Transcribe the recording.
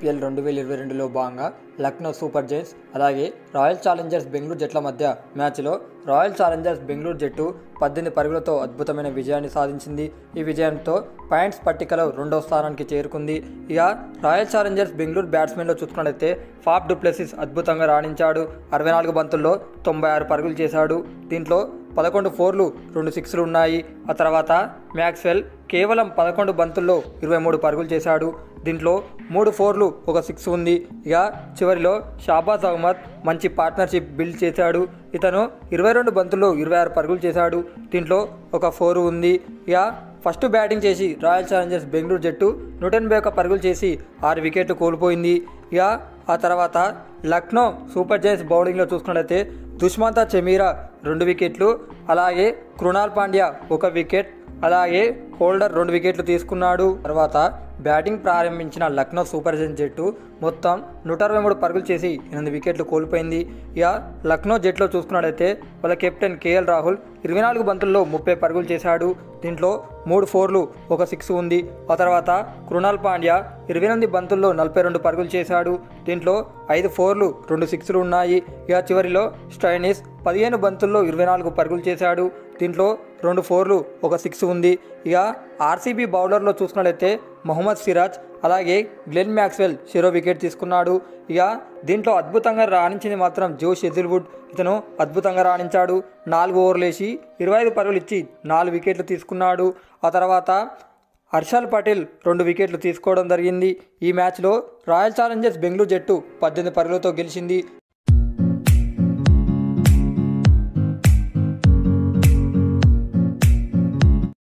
IPL రెండు వేల ఇరవై రెండులో భాగంగా లక్నో సూపర్ జైంట్స్ అలాగే రాయల్ ఛాలెంజర్స్ బెంగళూరు జట్ల మధ్య మ్యాచ్లో రాయల్ ఛాలెంజర్స్ బెంగళూరు జట్టు పద్దెనిమిది పరుగులతో అద్భుతమైన విజయాన్ని సాధించింది ఈ విజయంతో పాయింట్స్ పట్టికలో రెండో స్థానానికి చేరుకుంది ఇక రాయల్ ఛాలెంజర్స్ బెంగళూరు బ్యాట్స్మెన్లో చూసుకున్నట్లయితే ఫాఫ్ డుప్లెసిస్ అద్భుతంగా రాణించాడు అరవై నాలుగు బంతుల్లో తొంభై ఆరు పరుగులు చేశాడు దీంట్లో పదకొండు ఫోర్లు రెండు సిక్స్లు ఉన్నాయి ఆ తర్వాత మ్యాక్స్వెల్ కేవలం పదకొండు బంతుల్లో ఇరవై మూడు పరుగులు చేశాడు దీంట్లో మూడు ఫోర్లు ఒక సిక్స్ ఉంది ఇక చివరిలో షాబాజ్ అహ్మద్ మంచి పార్ట్నర్షిప్ బిల్డ్ చేశాడు ఇతను ఇరవై రెండు బంతుల్లో ఇరవై ఆరు పరుగులు చేశాడు దీంట్లో ఒక ఫోర్ ఉంది ఇక ఫస్ట్ బ్యాటింగ్ చేసి రాయల్ ఛాలెంజర్స్ బెంగళూరు జట్టు నూట ఎనభై ఒక్క పరుగులు చేసి ఆరు వికెట్లు కోల్పోయింది ఇక ఆ తర్వాత లక్నో సూపర్ జైంట్స్ బౌలింగ్లో చూసుకున్నట్లయితే దుష్మంతా చెమీరా రెండు వికెట్లు అలాగే కృణాల్ పాండ్యా ఒక వికెట్ అలాగే హోల్డర్ రెండు వికెట్లు తీసుకున్నాడు తర్వాత బ్యాటింగ్ ప్రారంభించిన లక్నో సూపర్ జైంట్స్ జట్టు మొత్తం నూట అరవై మూడు పరుగులు చేసి ఎనిమిది వికెట్లు కోల్పోయింది ఇక లక్నో జట్టులో చూసుకున్నట్లయితే వాళ్ళ కెప్టెన్ కేఎల్ రాహుల్ ఇరవై నాలుగు బంతుల్లో ముప్పై పరుగులు చేశాడు దీంట్లో మూడు ఫోర్లు ఒక సిక్స్ ఉంది ఆ తర్వాత కృణాల్ పాండ్యా ఇరవై ఎనిమిది బంతుల్లో నలభై రెండు పరుగులు చేశాడు దీంట్లో ఐదు ఫోర్లు రెండు సిక్స్లు ఉన్నాయి ఇక చివరిలో స్టైనిస్ పదిహేను బంతుల్లో ఇరవై నాలుగు పరుగులు చేశాడు దీంట్లో రెండు ఫోర్లు ఒక సిక్స్ ఉంది ఇక ఆర్సీబీ బౌలర్లో చూసుకున్నట్లయితే మొహమ్మద్ సిరాజ్ అలాగే గ్లెన్ మ్యాక్స్వెల్ షిరో వికెట్ తీసుకున్నాడు ఇక దీంట్లో అద్భుతంగా రాణించింది మాత్రం జోష్ ఎజిల్వుడ్ ఇతను అద్భుతంగా రాణించాడు నాలుగు ఓవర్లు వేసి ఇరవై ఐదు పరుగులు ఇచ్చి నాలుగు వికెట్లు తీసుకున్నాడు ఆ తర్వాత హర్షల్ పటేల్ రెండు వికెట్లు తీసుకోవడం జరిగింది ఈ మ్యాచ్లో రాయల్ ఛాలెంజర్స్ బెంగళూరు జట్టు పద్దెనిమిది పరుగులతో గెలిచింది